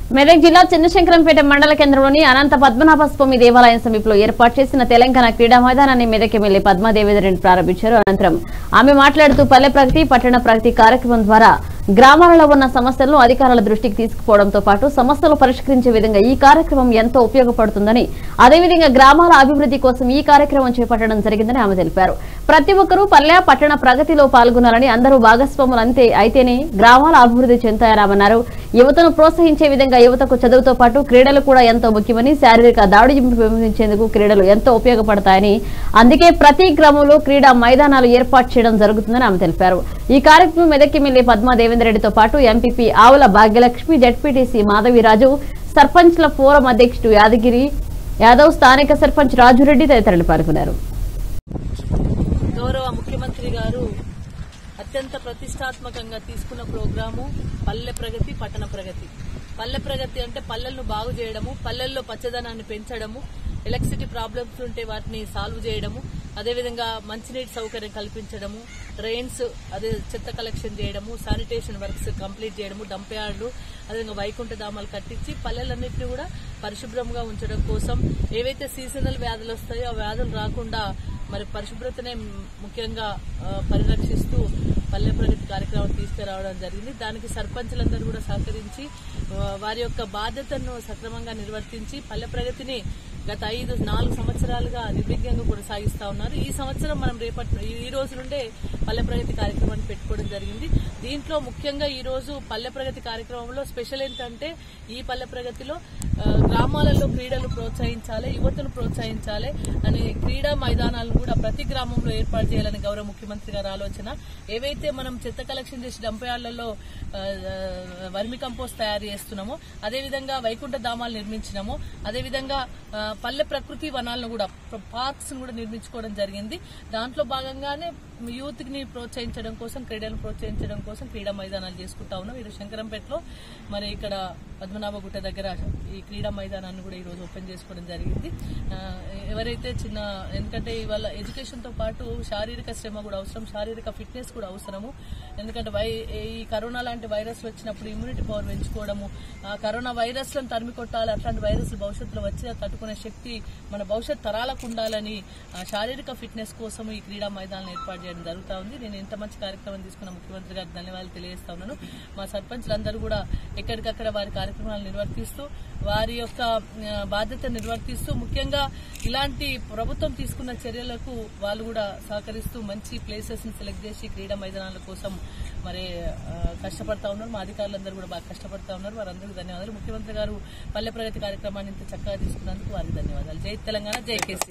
మెదక్ జిల్లా చంద్రశంకరంపేట మండల కేంద్రంలోని అనంత పద్మనాభ స్వామి దేవాలయం సమీపంలో ఏర్పాటు చేసిన తెలంగాణ క్రీడా మైదానాన్ని మెదక్ ఎమ్మెల్యే పద్మాదేవేంద్రరెడ్డి ప్రారంభించారు అనంతరం ఆమె మాట్లాడుతూ పల్లె ప్రగతి పట్టణ ప్రగతి కార్యక్రమం ద్వారా గ్రామాలలో ఉన్న సమస్యలను అధికారుల దృష్టికి తీసుకుపోవడంతో పాటు సమస్యలు పరిష్కరించే విధంగా ఈ కార్యక్రమం ఎంతో ఉపయోగపడుతుందని అదేవిధంగా గ్రామాల అభివృద్ధి కోసం ఈ కార్యక్రమం చేపట్టడం జరిగిందని ఆమె తెలిపారు ప్రతి ఒక్కరూ పల్లె పట్టణ ప్రగతిలో పాల్గొనాలని అందరూ భాగస్వాములు అంతే అయితేనే గ్రామాల అభివృద్ధి చెందుతాయన్నారు యువతను ప్రోత్సహించే విధంగా యువతకు చదువుతో పాటు క్రీడలు కూడా ఎంతో ముఖ్యమని శారీరక దాడి పెంపొందించేందుకు క్రీడలు ఎంతో ఉపయోగపడతాయని అందుకే ప్రతి గ్రామంలో క్రీడా మైదానాలు ఏర్పాటు చేయడం జరుగుతుందని ఆమె తెలిపారు ఈ కార్యక్రమం మెదక్ ఎమ్మెల్యే పద్మా దేవేందర్ రెడ్డితో పాటు ఎంపీపీ ఆవుల భాగ్యలక్ష్మి జడ్పీటీసీ మాధవిరాజు సర్పంచ్ల ఫోరం అధ్యక్షుడు యాదగిరి యాదవ్ స్థానిక సర్పంచ్ రాజురెడ్డి తదితరులు పాల్గొన్నారు గౌరవ ముఖ్యమంత్రి గారు అత్యంత ప్రతిష్టాత్మకంగా తీసుకున్న ప్రోగ్రాము పల్లె ప్రగతి పట్టణ ప్రగతి పల్లె ప్రగతి అంటే పల్లెలను బాగు చేయడము పల్లెల్లో పచ్చదనాన్ని పెంచడము ఎలక్ట్రిసిటీ ప్రాబ్లమ్స్ ఉంటే వాటిని సాల్వ్ చేయడము అదేవిధంగా మంచినీటి సౌకర్యం కల్పించడము డ్రైన్స్ అదే చెత్త కలెక్షన్ చేయడము శానిటేషన్ వర్క్స్ కంప్లీట్ చేయడము డంప్ యార్డ్లు అదేవిధంగా వైకుంఠ ధామాలు కట్టించి పల్లెలన్నింటినీ కూడా పరిశుభ్రంగా ఉంచడం కోసం ఏవైతే సీజనల్ వ్యాధులు వస్తాయో ఆ వ్యాధులు రాకుండా మరి పరిశుభ్రతనే ముఖ్యంగా ఆ, పరిరక్షిస్తూ పల్లె ప్రగతి కార్యక్రమం తీసుకురావడం జరిగింది దానికి సర్పంచులందరూ కూడా సహకరించి ఆ, వారి యొక్క బాధ్యతను సక్రమంగా నిర్వర్తించి పల్లె ప్రగతిని గత ఐదు నాలుగు సంవత్సరాలుగా నిర్విఘ్నంగా కొనసాగిస్తా ఉన్నారు ఈ సంవత్సరం మనం రేపటి ఈ- ఈ రోజు నుండే పల్లె ప్రగతి కార్యక్రమాన్ని పెట్టుకోవడం జరిగింది దీంట్లో ముఖ్యంగా ఈ రోజు పల్లె ప్రగతి కార్యక్రమంలో స్పెషల్ ఏంటంటే ఈ పల్లె ప్రగతిలో ఆ, గ్రామాలలో క్రీడలు ప్రోత్సహించాలి యువతను ప్రోత్సహించాలి అని క్రీడా మైదానాలను కూడా ప్రతి గ్రామంలో ఏర్పాటు చేయాలని గౌరవ ముఖ్యమంత్రి గారి ఆలోచన ఏవైతే మనం చెత్త కలెక్షన్ చేసి డంపయార్లలో వర్మి కంపోస్ట్ తయారు చేస్తున్నామో అదేవిధంగా వైకుంఠ ధామాలు నిర్మించినామో అదేవిధంగా ఆ, పల్లె ప్రకృతి వనాలను కూడా పార్క్స్ కూడా నిర్మించుకోవడం జరిగింది దాంట్లో భాగంగానే యూత్ ని ప్రోత్సహించడం కోసం క్రీడలను ప్రోత్సహించడం కోసం క్రీడా మైదానాలు చేసుకుంటా ఉన్నాం ఈరోజు శంకరంపేటలో మరి ఇక్కడ పద్మనాభగుట్ట దగ్గర ఈ క్రీడా మైదానాన్ని కూడా ఈరోజు ఓపెన్ చేసుకోవడం జరిగింది ఆ, ఎవరైతే చిన్న ఎందుకంటే ఇవాళ ఎడ్యుకేషన్ తో పాటు శారీరక శ్రమ కూడా అవసరం శారీరక ఫిట్నెస్ కూడా అవసరము ఎందుకంటే వై ఈ కరోనా లాంటి వైరస్ వచ్చినప్పుడు ఇమ్యూనిటీ పవర్ పెంచుకోవడము ఆ కరోనా వైరస్ లను తరిమి కొట్టాలి అట్లాంటి వైరస్లు భవిష్యత్తులో వచ్చి తట్టుకునే శక్తి మన భవిష్యత్ తరాలకు ఉండాలని ఆ, శారీరక ఫిట్నెస్ కోసం ఈ క్రీడా మైదానాలను ఏర్పాటు చేయడం జరుగుతూ ఉంది నేను ఇంత మంచి కార్యక్రమం తీసుకున్న ముఖ్యమంత్రి గారికి ధన్యవాదాలు తెలియజేస్తా ఉన్నాను మా సర్పంచ్లందరూ కూడా ఎక్కడికక్కడ వారి కార్యక్రమాలు నిర్వర్తిస్తూ వారి యొక్క ఆ, బాధ్యత నిర్వర్తిస్తూ ముఖ్యంగా ఇలాంటి ప్రభుత్వం తీసుకున్న చర్యలకు వాళ్ళు కూడా సహకరిస్తూ మంచి ప్లేసెస్ ని సెలెక్ట్ చేసి క్రీడా మైదానాల కోసం మరి ఆ, కష్టపడతా ఉన్నారు మా అధికారులందరూ కూడా బాగా కష్టపడతా ఉన్నారు వారందరికీ ధన్యవాదాలు ముఖ్యమంత్రి గారు పల్లె ప్రగతి కార్యక్రమాన్ని ఇంత చక్కగా తీసుకున్నందుకు వారికి ధన్యవాదాలు జై తెలంగాణ జై కేసీ